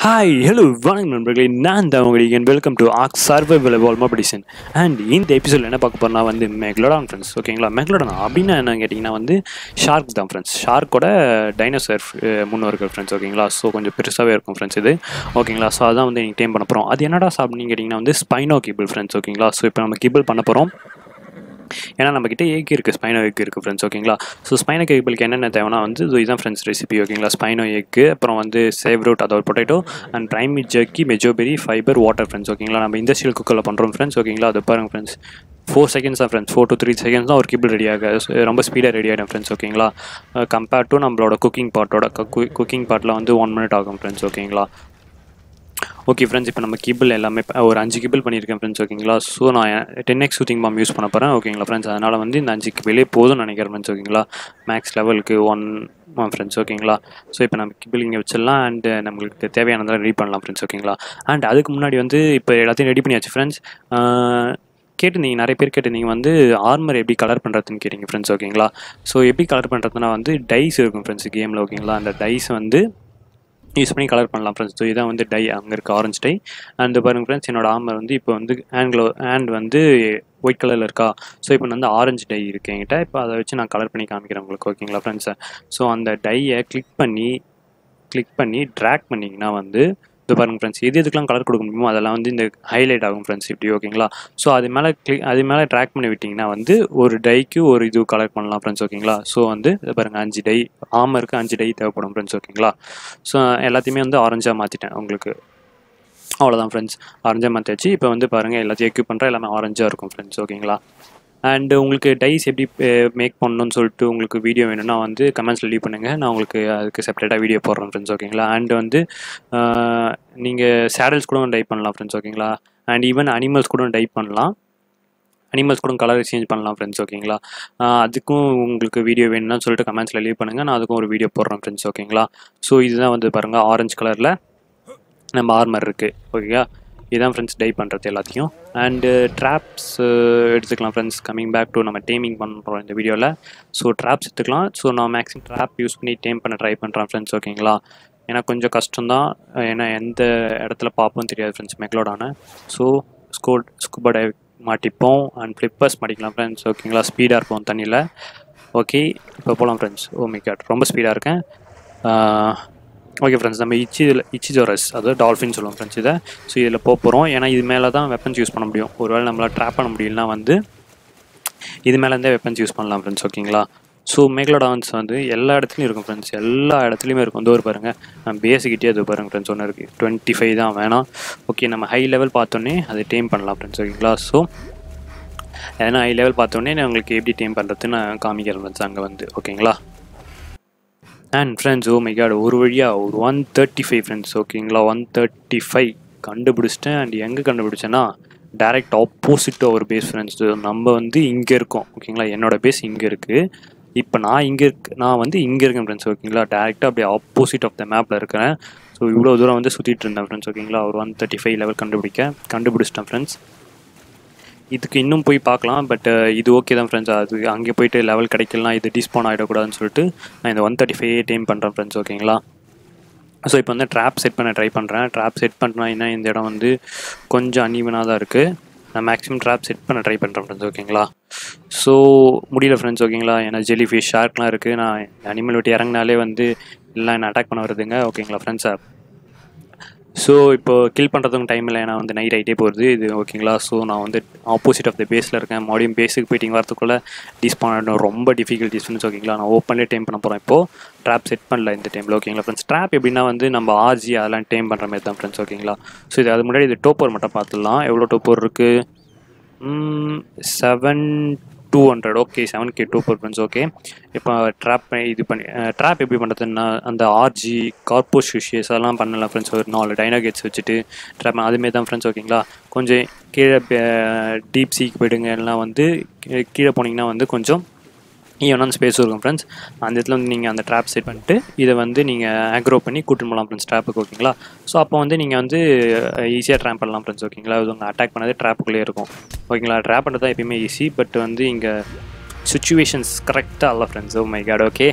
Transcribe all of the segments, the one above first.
hi hello வணக்கம் நண்பர்களே நான் தான் உங்களுக்கு வெல்கம் டு ஆக் சர்வைவல் வால்மா படிசன் அண்ட் இந்த எபிசோட் என்ன பார்க்க போறோம்னா வந்து மெக்லோடான் ஃப்ரெண்ட்ஸ் ஓகேங்களா மெக்லோடான் அப்படின்னா என்ன கேட்டிங்கன்னா வந்து ஷார்க் தான் ஃப்ரெண்ட்ஸ் ஷார்க்கோட டைனோசர் முன்னோர்கள் ஃப்ரெண்ட்ஸ் ஓகேங்களா ஸோ கொஞ்சம் பெருசாகவே இருக்கும் ஃப்ரெண்ட்ஸ் இது ஓகேங்களா ஸோ அதான் வந்து நீங்கள் டைம் பண்ண போகிறோம் அது என்னடா சாப்பிட்னு கேட்டிங்கன்னா வந்து ஸ்பைனோ கிபிள் ஃப்ரெண்ட்ஸ் ஓகேங்களா ஸோ இப்போ நம்ம கிபிள் பண்ண போகிறோம் ஏன்னா நம்மக்கிட்ட ஏக் இருக்குது ஸ்பைனோ எக் இருக்குது ஃப்ரெண்ட்ஸ் ஓகேங்களா ஸோ ஸ்பைனோ கேபிளுக்கு என்னென்ன தேவைன்னா வந்து இது இதுதான் ஃப்ரெண்ட்ஸ் ரெசிபி ஓகேங்களா ஸ்பைனோ எக்கு அப்புறம் வந்து சேவ் ரூட் அதாவது potato and prime jerky mejoberry fiber water friends ஓகேங்களா நம்ம இண்டஸ்ட்ரியல் குக்கரில் பண்ணுறோம் ஃப்ரெண்ட்ஸ் ஓகேங்களா அது பாருங்க ஃப்ரெண்ட்ஸ் ஃபோர் செகண்ட்ஸ் தான் friends four to three seconds தான் ஒரு கிபிள் ரெடி ஆக ரொம்ப ஸ்பீடாக ரெடி ஆகிடும் ஃப்ரெண்ட்ஸ் ஓகேங்களா கம்பேர்ட் டு நம்மளோட குக்கிங் பார்ட்டோட குக்கிங் பார்ட்டில் வந்து ஒன் மினிட் ஆகும் ஃப்ரெண்ட்ஸ் ஓகேங்களா ஓகே ஃப்ரெண்ட்ஸ் இப்போ நம்ம கிபிள் எல்லாமே ப- ஒரு அஞ்சு கிபிள் பண்ணியிருக்கேன் ஃப்ரெண்ட்ஸ் ஓகேங்களா ஸோ நான் ten x soothing balm use பண்ண போகிறேன் ஓகேங்களா ஃப்ரெண்ட்ஸ் அதனால் வந்து இந்த அஞ்சு கிபிளே போதும்னு நினைக்கிறேன் ஃப்ரெண்ட்ஸ் ஓகேங்களா மேக்ஸ் லெவலுக்கு ஒன் ஃப்ரெண்ட்ஸ் ஓகேங்களா ஸோ இப்போ நம்ம கிபிள் இங்கே வச்சிடலாம் அண்ட் நம்மளுக்கு தேவையானதெல்லாம் ரெடி பண்ணலாம் ஃப்ரெண்ட்ஸ் ஓகேங்களா அண்ட் அதுக்கு முன்னாடி வந்து இப்போ எல்லாத்தையும் ரெடி பண்ணியாச்சு ஃப்ரெண்ட்ஸ் கேட்டிருந்தீங்க நிறைய பேர் கேட்டிருந்தீங்க வந்து ஆர்மர் எப்படி கலர் பண்ணுறதுன்னு கேட்டிங்க ஃப்ரெண்ட்ஸ் ஓகேங்களா ஸோ எப்படி கலர் பண்ணுறதுனா வந்து டைஸ் இருக்கும் ஃப்ரெண்ட்ஸ் கேமில் ஓகேங்களா அந்த டைஸ் வந்து யூஸ் பண்ணி கலர் பண்ணலாம் ஃப்ரெண்ட்ஸ் ஸோ இதான் வந்து டை அங்கே இருக்க ஆரஞ்சு டை அண்ட் பாருங்க ஃப்ரெண்ட்ஸ் என்னோட ஆமர் வந்து இப்போ வந்து ஹேண்ட்ல ஹேண்ட் வந்து ஒயிட் கலரில் இருக்கா ஸோ இப்போ வந்து ஆரஞ்சு டை இருக்கு என்கிட்ட இப்போ அதை வச்சு நான் கலர் பண்ணி காமிக்கிறேன் உங்களுக்கு ஓகேங்களா ஃப்ரெண்ட்ஸ் ஸோ அந்த டையை கிளிக் பண்ணி கிளிக் பண்ணி ட்ராக் பண்ணிங்கன்னா வந்து இது பாருங்க ஃப்ரெண்ட்ஸ் எது எதுக்கெல்லாம் கலர் கொடுக்க முடியுமோ அதெல்லாம் வந்து இந்த ஹைலைட் ஆகும் ஃப்ரெண்ட்ஸ் இப்படி ஓகேங்களா ஸோ அது மேலே கிளிக் அது மேலே ட்ராக் பண்ணி விட்டிங்கன்னா வந்து ஒரு டைக்கு ஒரு இது கலர் பண்ணலாம் ஃப்ரெண்ட்ஸ் ஓகேங்களா ஸோ வந்து இது பாருங்க அஞ்சு டை ஆமருக்கு அஞ்சு டை தேவைப்படும் ஃப்ரெண்ட்ஸ் ஓகேங்களா ஸோ எல்லாத்தையுமே வந்து ஆரஞ்சாக மாற்றிட்டேன் உங்களுக்கு அவ்வளோதான் ஃப்ரெண்ட்ஸ் ஆரஞ்சாக மாற்றியாச்சு இப்போ வந்து பாருங்கள் எல்லாத்தையும் எக்யூப் பண்ணுறேன் எல்லாமே ஆரஞ்சாக இருக்கும் ஃப்ரெண்ட்ஸ் ஓகேங்களா அண்ட் உங்களுக்கு டைஸ் எப்படி மேக் பண்ணணும்னு சொல்லிட்டு உங்களுக்கு வீடியோ வேணும்னா வந்து கமெண்ட்ஸில் லீவ் பண்ணுங்கள் நான் உங்களுக்கு அதுக்கு செப்பரேட்டாக வீடியோ போடுறேன் ஃப்ரெண்ட்ஸ் ஓகேங்களா அண்ட் வந்து நீங்கள் சேடல்ஸ் கூட டைப் பண்ணலாம் ஃப்ரெண்ட்ஸ் ஓகேங்களா அண்ட் ஈவன் அனிமல்ஸ் கூட டைப் பண்ணலாம் அனிமல்ஸ் கூட கலர் சேஞ்ச் பண்ணலாம் ஃப்ரெண்ட்ஸ் ஓகேங்களா ஆஹ் அதுக்கும் உங்களுக்கு வீடியோ வேணும்னா சொல்லிட்டு கமெண்ட்ஸில் லீவ் பண்ணுங்கள் நான் அதுக்கும் ஒரு வீடியோ போடுறேன் ஃப்ரெண்ட்ஸ் ஓகேங்களா ஸோ இதுதான் வந்து பாருங்கள் ஆரஞ்சு கலரில் நம்ம ஆர்மர் இருக்குது ஓகேயா இதுதான் ஃப்ரெண்ட்ஸ் டை பண்ணுறது எல்லாத்தையும் அண்டு ட்ராப்ஸ் எடுத்துக்கலாம் ஃப்ரெண்ட்ஸ் கம்மிங் பேக் டு நம்ம டேமிங் பண்ணுறோம் இந்த வீடியோவில் ஸோ ட்ராப்ஸ் எடுத்துக்கலாம் ஸோ நான் மேக்ஸிமம் ட்ராப் யூஸ் பண்ணி டேம் பண்ண ட்ரை பண்ணுறேன் ஃப்ரெண்ட்ஸ் ஓகேங்களா ஏன்னா கொஞ்சம் கஷ்டம்தான் ஏன்னா எந்த இடத்துல பார்ப்போம் தெரியாது friends megalodon so scu scuba dive மாட்டிப்போம் அண்ட் ஃப்ளிப்பர்ஸ் மாட்டிக்கலாம் ஃப்ரெண்ட்ஸ் ஓகேங்களா ஸ்பீடாக இருப்போம் தண்ணியில் ஓகே இப்போ போகலாம் ஃப்ரெண்ட்ஸ் ஓ மை காட் ரொம்ப ஸ்பீடாக இருக்கேன் ஓகே ஃப்ரெண்ட்ஸ் நம்ம இச்சி இச்சிஜோரஸ் அதாவது டால்ஃபின் சொல்லுவோம் ஃப்ரெண்ட்ஸ் இதை ஸோ இதில் போக போகிறோம் ஏன்னா இது மேலே தான் வெப்பன்ஸ் யூஸ் பண்ண முடியும் ஒருவேளை நம்மளால் ட்ராப் பண்ண முடியலனா வந்து இது மேலே இருந்தே வெப்பன்ஸ் யூஸ் பண்ணலாம் ஃப்ரெண்ட்ஸ் ஓகேங்களா ஸோ மேக்லோடான்ஸ் வந்து எல்லா இடத்துலையும் இருக்கும் ஃப்ரெண்ட்ஸ் எல்லா இடத்துலையுமே இருக்கும் இந்த ஒரு பாருங்கள் நம்ம பேசிக்கிட்டே அது பாருங்க ஃப்ரெண்ட்ஸ் ஒன்று இருக்குது டுவெண்ட்டி ஃபைவ் தான் வேணாம் ஓகே நம்ம ஹை லெவல் பார்த்தோன்னே அதை டேம் பண்ணலாம் ஃப்ரெண்ட்ஸ் ஓகேங்களா ஸோ ஏன்னா ஹை லெவல் பார்த்தோன்னே நான் உங்களுக்கு எப்படி டேம் பண்ணுறதுன்னு நான் காமிக்கிறேன் ஃப்ரெண்ட்ஸ் அங்கே வந்து ஓகேங்களா and friends oh my god ஒரு வழியாக ஒரு ஒன் தேர்ட்டி ஃபைவ் ஃப்ரெண்ட்ஸ் ஓகேங்களா ஒன் தேர்ட்டி ஃபைவ் கண்டுபிடிச்சிட்டேன் அண்ட் எங்கே கண்டுபிடிச்சேன்னா டைரக்ட் ஆப்போசிட் ஒரு பேஸ் ஃப்ரெண்ட்ஸ் நம்ம வந்து இங்கே இருக்கோம் ஓகேங்களா என்னோட பேஸ் இங்கே இருக்குது இப்போ நான் இங்கே இருக்கு நான் வந்து இங்கே இருக்கேன் ஃப்ரெண்ட்ஸ் ஓகேங்களா டேரெக்டாக அப்படியே ஆப்போசிட் ஆஃப் த மேப்பில் இருக்கிறேன் ஸோ இவ்வளோ தூரம் வந்து சுற்றிட்டு இருந்தேன் ஃப்ரெண்ட்ஸ் ஓகேங்களா ஒரு ஒன் தேர்ட்டி ஃபைவ் லெவல் கண்டுபிடிக்க கண்டுபிடிச்சிட்டேன் ஃப்ரெண்ட்ஸ் இதுக்கு இன்னும் போய் பார்க்கலாம் பட் இது ஓகே தான் ஃப்ரெண்ட்ஸ் அது அங்கே போயிட்டு லெவல் கிடைக்கலாம் இது டிஸ்போன் ஆகிடக்கூடாதுன்னு சொல்லிட்டு நான் இந்த ஒன் தேர்ட்டி ஃபைவ் டைம் பண்ணுறேன் ஃப்ரெண்ட்ஸ் ஓகேங்களா ஸோ இப்போ வந்து ட்ராப் செட் பண்ண ட்ரை பண்ணுறேன் ட்ராப் செட் பண்ணா இந்த இடம் வந்து கொஞ்சம் அன்ஈவனாக தான் இருக்குது நான் மேக்ஸிமம் ட்ராப் செட் பண்ண ட்ரை பண்ணுறேன் ஃப்ரெண்ட்ஸ் ஓகேங்களா ஸோ முடியல ஃப்ரெண்ட்ஸ் ஓகேங்களா ஏன்னா ஜெல்லி ஃபிஷ் ஷார்க்லாம் இருக்குது நான் அனிமல் விட்டு இறங்கினாலே வந்து எல்லாம் என்ன அட்டாக் பண்ண வருதுங்க ஓகேங்களா ஃப்ரெண்ட்ஸா ஸோ இப்போ கில் பண்ணுறதுக்கும் டைம் இல்லை ஏன்னா வந்து நைட் ஆகிட்டே போகுது இது ஓகேங்களா ஸோ நான் வந்து ஆப்போசிட் ஆஃப் த பேஸில் இருக்கேன் மறுபடியும் பேஸுக்கு போயிட்டு வரதுக்குள்ளே டிஸ்பான் ஆகிடும் ரொம்ப டிஃபிகல்ட்டிஸ் ஃப்ரெண்ட்ஸ் ஓகேங்களா நான் ஓப்பன்லேயே டைம் பண்ண போகிறேன் இப்போது ட்ராப் செட் பண்ணல இந்த டைமில் ஓகேங்களா ஃப்ரெண்ட்ஸ் ட்ராப் எப்படின்னா வந்து நம்ம ஆர்ஜி அதெல்லாம் டைம் பண்ணுற மாதிரி தான் ஃப்ரெண்ட்ஸ் ஓகேங்களா ஸோ இது அது முன்னாடி இது டோப்பர் மட்டும் பார்த்துடலாம் எவ்வளோ டோப்பர் இருக்குது seven two hundred okay seven K two four friends okay இப்போ ட்ராப் இது பண்ணி ட்ராப் எப்படி பண்ணுறதுன்னா அந்த ஆர்ஜி கார்போஸ் ஃபிஷஸ் அதெல்லாம் பண்ணலாம் ஃப்ரெண்ட்ஸ் ஒரு நாலு டைனோகேட்ஸ் வச்சுட்டு ட்ராப் அதுமாரி தான் ஃப்ரெண்ட்ஸ் ஓகேங்களா கொஞ்சம் கீழே டீப் சீக்கு போயிடுங்க எல்லாம் வந்து கீ- கீழே போனீங்கன்னா வந்து கொஞ்சம் ஈவனான ஸ்பேஸ் இருக்கும் ஃப்ரெண்ட்ஸ் அந்த இடத்துல வந்து நீங்கள் அந்த ட்ராப் செட் பண்ணிட்டு இதை வந்து நீங்கள் ஆக்ரோ பண்ணி கூட்டிட்டு போகலாம் ஃப்ரெண்ட்ஸ் ட்ராப்புக்கு ஓகேங்களா ஸோ அப்போ வந்து நீங்கள் வந்து ஈஸியாக ட்ராப் பண்ணலாம் ஃப்ரெண்ட்ஸ் ஓகேங்களா இது உங்கள் அட்டாக் பண்ணதே ட்ராப்புக்குள்ளேயே இருக்கும் ஓகேங்களா ட்ராப் பண்ணுறது தான் எப்பயுமே ஈஸி பட் வந்து இங்கே சுச்சுவேஷன்ஸ் கரெக்டாக இல்லை friends oh my god okay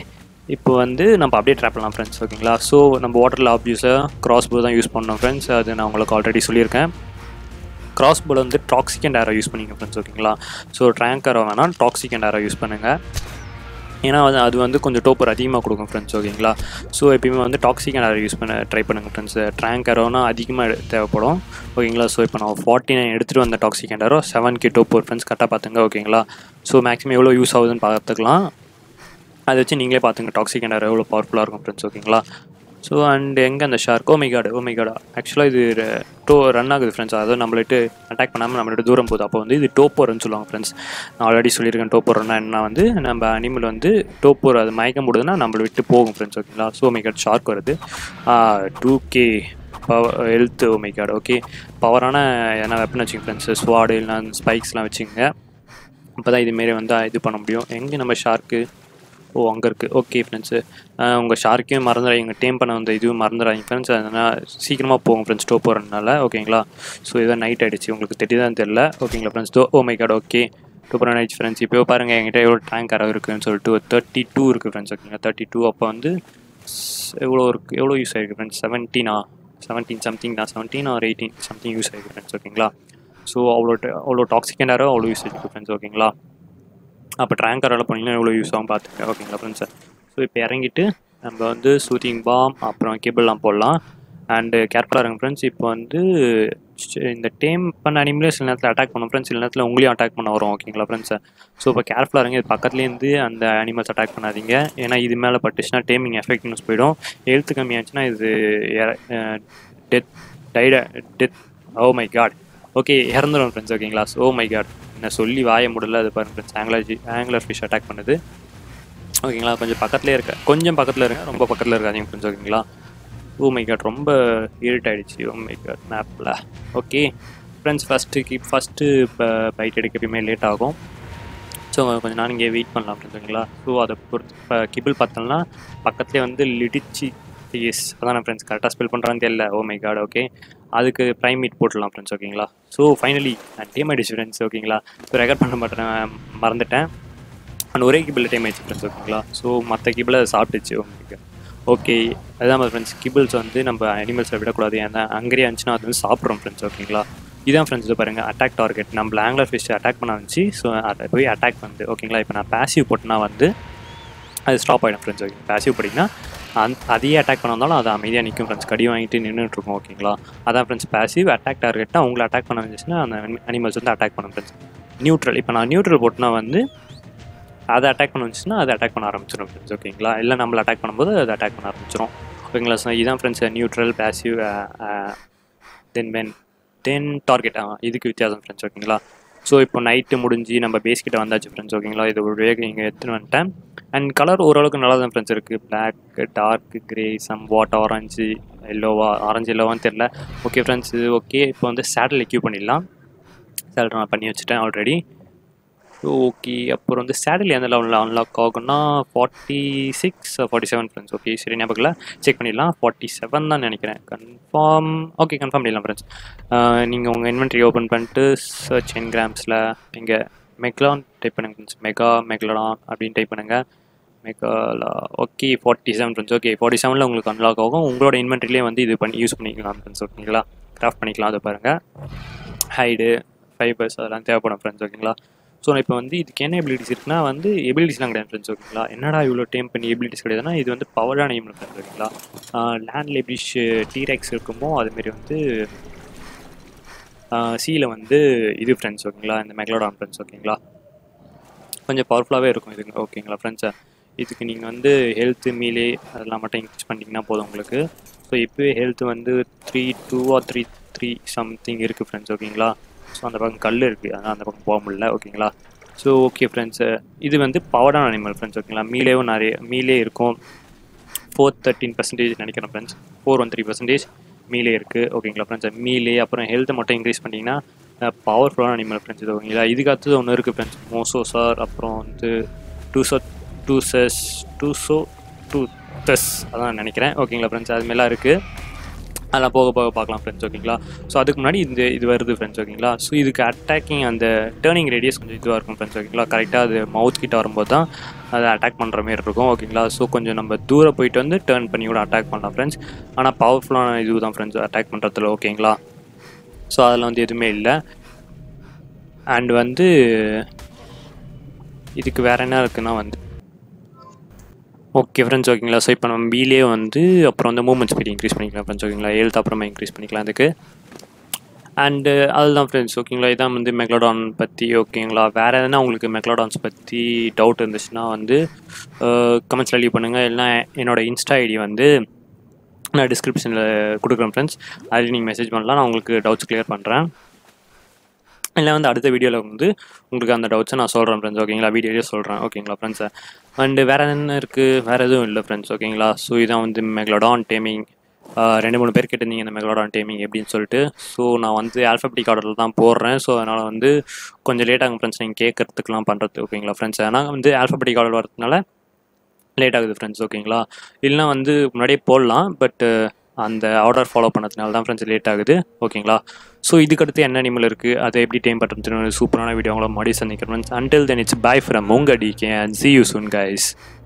இப்போ வந்து நம்ம அப்படியே ட்ராப் பண்ணலாம் ஃப்ரெண்ட்ஸ் ஓகேங்களா ஸோ நம்ம வாட்டரில் ஆப்வியஸாக கிராஸ் போ தான் யூஸ் பண்ணோம் ஃப்ரெண்ட்ஸ் அது நான் உங்களுக்கு ஆல்ரெடி சொல்லியிருக்கேன் கிராஸ் போர்டு வந்து டாக்ஸிக் அண்ட் ஏரோ யூஸ் பண்ணிங்க ஃப்ரெண்ட்ஸ் ஓகேங்களா ஸோ ட்ராங்க் ஏரோ வேணால் டாக்ஸிக் அண்ட் ஏரோ யூஸ் பண்ணுங்கள் ஏன்னா அது அது வந்து கொஞ்சம் டோப்பர் அதிகமாக கொடுக்கும் ஃப்ரெண்ட்ஸ் ஓகேங்களா ஸோ எப்பயுமே வந்து டாக்ஸிக் அண்ட் ஏரோ யூஸ் பண்ண ட்ரை பண்ணுங்கள் ஃப்ரெண்ட்ஸ் ட்ராங்க் ஏரோனா அதிகமாக தேவைப்படும் ஓகேங்களா ஸோ இப்போ நான் ஃபார்ட்டி நைன் எடுத்துகிட்டு வந்த toxic and arrow seven K torpor friends கரெக்டாக பார்த்துங்க ஓகேங்களா ஸோ மேக்ஸிமம் எவ்வளோ யூஸ் ஆகுதுன்னு பார்த்துக்கலாம் அதை வச்சு நீங்களே பார்த்துங்க டாக்ஸிக் அண்ட் ஏரோ எவ்வளோ பவர்ஃபுல்லாக இருக்கும் ஃப்ரெண்ட்ஸ் ஓகேங்களா ஸோ அண்ட் எங்கே அந்த ஷார்க் ஓமிகாடு ஓமிகாடா ஆக்சுவலாக இது டோ ரன் ஆகுது ஃப்ரெண்ட்ஸ் அதாவது நம்மளிட்டு அட்டாக் பண்ணாமல் நம்மள்ட்ட தூரம் போகுது அப்போ வந்து இது டோப்போர்னு சொல்லுவாங்க ஃப்ரெண்ட்ஸ் நான் ஆல்ரெடி சொல்லியிருக்கேன் டோப்போர்னா என்ன வந்து நம்ம அனிமல் வந்து டோப்போர் அது மயக்கம் போடுதுன்னா நம்மளை விட்டு போகும் ஃப்ரெண்ட்ஸ் ஓகேங்களா ஸோ ஓமிகாட் ஷார்க் வருது two K power health oh my god okay பவரான எதனா வெப்பன் வச்சுங்க ஃப்ரெண்ட்ஸ் ஸ்வாடு இல்லைனா ஸ்பைக்ஸ்லாம் வச்சுங்க அப்போ தான் இதுமாரி வந்து இது பண்ண முடியும் எங்கே நம்ம ஷார்க்கு ஓ அங்கே இருக்குது ஓகே ஃப்ரெண்ட்ஸு உங்கள் ஷார்க்கையும் மறந்துடாதீங்க டேம் பண்ண வந்த இதுவும் மறந்துடாதீங்க ஃப்ரெண்ட்ஸ் அதனால் சீக்கிரமாக போகும் ஃப்ரெண்ட்ஸ் டோ போகிறதுனால ஓகேங்களா ஸோ இதான் நைட் ஆகிடுச்சு உங்களுக்கு தெரியுதான்னு தெரில ஓகேங்களா ஃப்ரெண்ட்ஸ் டோ ஓ மை கார்டு ஓகே சூப்பராக ஆயிடுச்சு ஃப்ரெண்ட்ஸ் இப்போ பாருங்கள் என்கிட்ட எவ்வளோ டேங்க் அரவு இருக்குதுன்னு சொல்லிட்டு ஒரு தேர்ட்டி டூ இருக்குது ஃப்ரெண்ட்ஸ் ஓகேங்களா தேர்ட்டி டூ அப்போ வந்து எவ்வளோ இருக்குது எவ்வளோ யூஸ் ஆகிருக்கு ஃப்ரெண்ட்ஸ் செவன்டீனா செவன்டீன் சம்திங் தான் seventeen or eighteen something use ஆகிருக்கு ஃப்ரெண்ட்ஸ் ஓகேங்களா ஸோ அவ்வளோ அவ்வளோ டாக்ஸிக் அண்ட் அவ்வளோ யூஸ் ஆகிருக்கு ஃப்ரெண்ட்ஸ் ஓகேங்களா அப்போ ட்ராங்கரால் போனீங்கன்னா எவ்வளோ யூஸ் ஆகும் பார்த்துங்க ஓகேங்களா ஃப்ரெண்ட்ஸ் ஸோ இப்போ இறங்கிட்டு நம்ம வந்து சூத்திங் பாம் அப்புறம் கேபிள்லாம் போடலாம் அண்டு கேர்ஃபுல்லாக இருங்க ஃப்ரெண்ட்ஸ் இப்போ வந்து இந்த டேம் பண்ண அனிமலே சில நேரத்தில் அட்டாக் பண்ணும் ஃப்ரெண்ட்ஸ் சில நேரத்தில் உங்களையும் அட்டாக் பண்ண வரும் ஓகேங்களா ஃப்ரெண்ட்ஸ் ஸோ இப்போ கேர்ஃபுல்லாக இருங்க இது பக்கத்துலேருந்து அந்த அனிமல்ஸ் அட்டாக் பண்ணாதீங்க ஏன்னா இது மேலே பட்டுச்சுன்னா டேமிங் எஃபெக்ட்னஸ் போயிடும் ஹெல்த் கம்மியாச்சுன்னா இது டெத் டைட death oh my god okay இறந்துடும் ஃப்ரெண்ட்ஸ் ஓகேங்களா ஓ மை காட் என்ன சொல்லி வாய முடியல அது பாருங்க friends angler angler fish attack பண்ணுது ஓகேங்களா கொஞ்சம் பக்கத்துலேயே இருக்க கொஞ்சம் பக்கத்தில் இருங்க ரொம்ப பக்கத்தில் இருக்காதீங்க ஃப்ரெண்ட்ஸ் ஓகேங்களா ஓ மை காட் ரொம்ப இருட் ஆகிடுச்சு ஓ மை காட் மேப்பில் okay friends first keep first இப்போ பைட் எடுக்க எப்பயுமே லேட் ஆகும் ஸோ கொஞ்சம் நாள் இங்கே வெயிட் பண்ணலாம் ஃப்ரெண்ட்ஸ் ஓகேங்களா ஸோ அதை பொறுத்து இப்போ கிபிள் பார்த்தோம்னா பக்கத்துலேயே வந்து லிடிச்சி எஸ் அதான் ஃப்ரெண்ட்ஸ் கரெக்டாக ஸ்பெல் பண்ணுறான்னு தெரியல ஓ மை காட் ஓகே அதுக்கு ப்ரைம் மீட் போட்டுடலாம் ஃப்ரெண்ட்ஸ் ஓகேங்களா ஸோ ஃபைனலி டேம் ஆயிடுச்சு ஃப்ரெண்ட்ஸ் ஓகேங்களா ஸோ ரெக்கார்ட் பண்ண மாட்டேன் மறந்துட்டேன் அண்ட் ஒரே கிபிள் டைம் ஆயிடுச்சு ஃப்ரெண்ட்ஸ் ஓகேங்களா ஸோ மற்ற கிபிளை சாப்பிட்டுச்சு உங்களுக்கு ஓகே அதுதான் ஃப்ரெண்ட்ஸ் கிபிள்ஸ் வந்து நம்ம அனிமல்ஸை விடக்கூடாது ஏன்னா அங்கேயே இருந்துச்சுன்னா அது வந்து சாப்பிட்றோம் ஃப்ரெண்ட்ஸ் ஓகேங்களா இதான் ஃப்ரெண்ட்ஸ் இது பாருங்கள் அட்டாக் டார்கெட் நம்ம ஆங்குலர் ஃபிஷ் அட்டாக் பண்ண வந்துச்சு ஸோ அதை போய் அட்டாக் வந்து ஓகேங்களா இப்போ நான் பேசிவ் போட்டேன்னா வந்து அது ஸ்டாப் ஆகிடும் ஃப்ரெண்ட்ஸ் ஓகே பேசிவ் போட்டிங்கன்னா அந் அதையே அட்டாக் பண்ண வந்தாலும் அது அமைதியாக நிற்கும் ஃப்ரெண்ட்ஸ் கடி வாங்கிட்டு நின்றுட்டுருக்கும் ஓகேங்களா அதான் ஃப்ரெண்ட்ஸ் பேசிவ் அட்டாக் டார்கெட்னா உங்களை அட்டாக் பண்ண வந்துச்சுன்னா அந்த அனிமல்ஸ் வந்து அட்டாக் பண்ணும் ஃப்ரெண்ட்ஸ் நியூட்ரல் இப்போ நான் நியூட்ரல் போட்டுனா வந்து அதை அட்டாக் பண்ண வந்துச்சுன்னா அதை அட்டாக் பண்ண ஆரம்பிச்சிடும் ஃப்ரெண்ட்ஸ் ஓகேங்களா இல்லை நம்மளை அட்டாக் பண்ணும்போது அதை அட்டாக் பண்ண ஆரம்பிச்சிடும் ஓகேங்களா ஸோ இதான் friends neutral passive then when then target ஆ இதுக்கு வித்தியாசம் ஃப்ரெண்ட்ஸ் ஓகேங்களா ஸோ இப்போ நைட்டு முடிஞ்சு நம்ம பேஸ் கிட்ட வந்தாச்சு ஃப்ரெண்ட்ஸ் ஓகேங்களா இது ஒரு வேக இங்கே எடுத்துன்னு வந்துட்டேன் அண்ட் கலர் ஓரளவுக்கு நல்லா தான் ஃப்ரெண்ட்ஸ் இருக்குது black dark grey somewhat orange எல்லோவா ஆரஞ்சு எல்லோவான்னு தெரில ஓகே ஃப்ரெண்ட்ஸ் இது ஓகே இப்போ வந்து சேட்டல் எக்யூ பண்ணிடலாம் சேட்டல் நான் பண்ணி வச்சுட்டேன் ஆல்ரெடி ஓகே அப்புறம் வந்து சேடல் எந்த லெவலில் அன்லாக் ஆகும்னா forty six forty seven friends okay சரி ஞாபகம் செக் பண்ணிடலாம் ஃபார்ட்டி செவன் தான் நினைக்கிறேன் கன்ஃபார்ம் ஓகே கன்ஃபார்ம் பண்ணிடலாம் ஃப்ரெண்ட்ஸ் நீங்கள் உங்கள் இன்வென்ட்ரி ஓப்பன் பண்ணிட்டு சர்ச் இன் கிராம்ஸில் இங்கே மெக்லான் டைப் பண்ணுங்க ஃப்ரெண்ட்ஸ் மெகா மெக்லான் அப்படின்னு டைப் பண்ணுங்கள் மெகாலா okay forty seven friends okay forty செவனில் உங்களுக்கு அன்லாக் ஆகும் உங்களோட இன்வென்ட்ரிலே வந்து இது பண்ணி யூஸ் பண்ணிக்கலாம் ஃப்ரெண்ட்ஸ் ஓகேங்களா கிராஃப்ட் பண்ணிக்கலாம் அதை பாருங்கள் ஹைடு ஃபைபர்ஸ் அதெல்லாம் தேவைப்படும் ஃப்ரெண்ட்ஸ் ஓகேங்களா ஸோ இப்போ வந்து இதுக்கு என்ன எபிலிட்டிஸ் இருக்குன்னா வந்து எபிலிட்டிஸ்லாம் கிடையாது ஃப்ரெண்ட்ஸ் ஓகேங்களா என்னடா இவ்வளோ டைம் பண்ணி எபிலிட்டிஸ் கிடையாதுன்னா இது வந்து பவரான எய்ம் ஃப்ரெண்ட்ஸ் ஓகேங்களா லேண்டில் எப்படி டீரெக்ஸ் இருக்குமோ அதுமாரி வந்து சீல வந்து இது ஃப்ரெண்ட்ஸ் ஓகேங்களா இந்த மெக்லோடான் ஃப்ரெண்ட்ஸ் ஓகேங்களா கொஞ்சம் பவர்ஃபுல்லாகவே இருக்கும் இதுங்க ஓகேங்களா ஃப்ரெண்ட்ஸை இதுக்கு நீங்கள் வந்து ஹெல்த்து மீலே அதெல்லாம் மட்டும் இன்க்ரீஸ் பண்ணிட்டீங்கன்னா போதும் உங்களுக்கு ஸோ இப்போவே ஹெல்த் வந்து three two or three three something இருக்குது ஃப்ரெண்ட்ஸ் ஓகேங்களா ஸோ அந்த பக்கம் கல் இருக்குது அதனால் அந்த பக்கம் போக முடியல ஓகேங்களா ஸோ ஓகே ஃப்ரெண்ட்ஸு இது வந்து பவர்டான அனிமல் ஃப்ரெண்ட்ஸ் ஓகேங்களா மீலேவும் நிறைய மீலே இருக்கும் ஃபோர் தேர்ட்டின் பர்சன்டேஜ் நினைக்கிறேன் friends four one three percentage melee இருக்குது ஓகேங்களா ஃப்ரெண்ட்ஸ் மீலே அப்புறம் ஹெல்த்தை மட்டும் இன்க்ரீஸ் பண்ணிங்கன்னா பவர்ஃபுல்லான அனிமல் ஃப்ரெண்ட்ஸ் இது ஓகேங்களா இதுக்கு அடுத்தது ஒன்று இருக்குது ஃப்ரெண்ட்ஸ் மோசோசார் அப்புறம் வந்து டூசோ டூசஸ் டூசோ டூ தஸ் அதான் நினைக்கிறேன் ஓகேங்களா ஃப்ரெண்ட்ஸ் அதுமாரிலாம் இருக்குது அதெல்லாம் போக போக பார்க்கலாம் ஃப்ரெண்ட்ஸ் ஓகேங்களா ஸோ அதுக்கு முன்னாடி இந்த இது வருது ஃப்ரெண்ட்ஸ் ஓகேங்களா ஸோ இதுக்கு அட்டாக்கிங் அந்த டேர்னிங் ரேடியஸ் கொஞ்சம் இதுவாக இருக்கும் ஃப்ரெண்ட்ஸ் ஓகேங்களா கரெக்டாக அது மவுத் கிட்ட வரும்போது தான் அதை அட்டாக் பண்ணுற மாதிரி இருக்கும் ஓகேங்களா ஸோ கொஞ்சம் நம்ம தூரம் போயிட்டு வந்து டேர்ன் பண்ணி கூட அட்டாக் பண்ணலாம் ஃப்ரெண்ட்ஸ் ஆனால் பவர்ஃபுல்லான இது தான் ஃப்ரெண்ட்ஸ் அட்டாக் பண்ணுறதுல ஓகேங்களா ஸோ அதில் வந்து எதுவுமே இல்லை அண்ட் வந்து இதுக்கு வேறு என்ன இருக்குன்னா வந்து ஓகே ஃப்ரெண்ட்ஸ் ஓகேங்களா ஸோ இப்போ நம்ம பிலே வந்து அப்புறம் வந்து மூமெண்ட் ஸ்பீட் இன்க்ரீஸ் பண்ணிக்கலாம் ஃப்ரெண்ட்ஸ் ஓகேங்களா எழுத்து அப்புறமா இன்க்ரீஸ் பண்ணிக்கலாம் அதுக்கு அண்டு அதுதான் ஃப்ரெண்ட்ஸ் ஓகேங்களா இதான் வந்து மெக்லோடான் பற்றி ஓகேங்களா வேறு எதனா உங்களுக்கு மெக்லோடான்ஸ் பற்றி டவுட் இருந்துச்சுன்னா வந்து கமெண்ட்ஸில் லீவ் பண்ணுங்கள் இல்லைனா என்னோட இன்ஸ்டா ஐடி வந்து நான் டிஸ்கிரிப்ஷனில் கொடுக்குறேன் ஃப்ரெண்ட்ஸ் அதில் நீங்கள் மெசேஜ் பண்ணலாம் நான் உங்களுக்கு டவுட்ஸ் கிளியர் பண்ணுறேன் இல்லை வந்து அடுத்த வீடியோவில் வந்து உங்களுக்கு அந்த டவுட்ஸை நான் சொல்கிறேன் ஃப்ரெண்ட்ஸ் ஓகேங்களா வீடியோலேயே சொல்கிறேன் ஓகேங்களா ஃப்ரெண்ட்ஸை அண்டு வேறு என்ன இருக்குது வேறு எதுவும் இல்லை ஃப்ரெண்ட்ஸ் ஓகேங்களா ஸோ இதான் வந்து மெக்லடான் டேமிங் ரெண்டு மூணு பேர் கேட்டிருந்தீங்க இந்த மெக்லடான் டேமிங் எப்படின்னு சொல்லிட்டு ஸோ நான் வந்து ஆல்ஃபபெட்டிக் ஆர்டரில் தான் போடுறேன் ஸோ அதனால் வந்து கொஞ்சம் லேட் ஆகும் ஃப்ரெண்ட்ஸ் நீங்கள் கேட்கறதுக்குலாம் பண்ணுறது ஓகேங்களா ஃப்ரெண்ட்ஸ் ஆனால் வந்து ஆல்ஃபபெட்டிக் ஆர்டர் வரதுனால லேட் ஆகுது ஃப்ரெண்ட்ஸ் ஓகேங்களா இல்லைனா வந்து முன்னாடியே போடலாம் பட் அந்த ஆர்டர் ஃபாலோ பண்ணதுனால தான் ஃப்ரெண்ட்ஸ் லேட் ஆகுது ஓகேங்களா ஸோ இதுக்கடுத்து என்ன அனிமல் இருக்குது அதை எப்படி டைம் பண்ணுறதுன்னு சூப்பரான வீடியோ உங்களை மறுபடியும் சந்திக்கிறேன் friends until then it's bye from உங்க DK and see you soon guys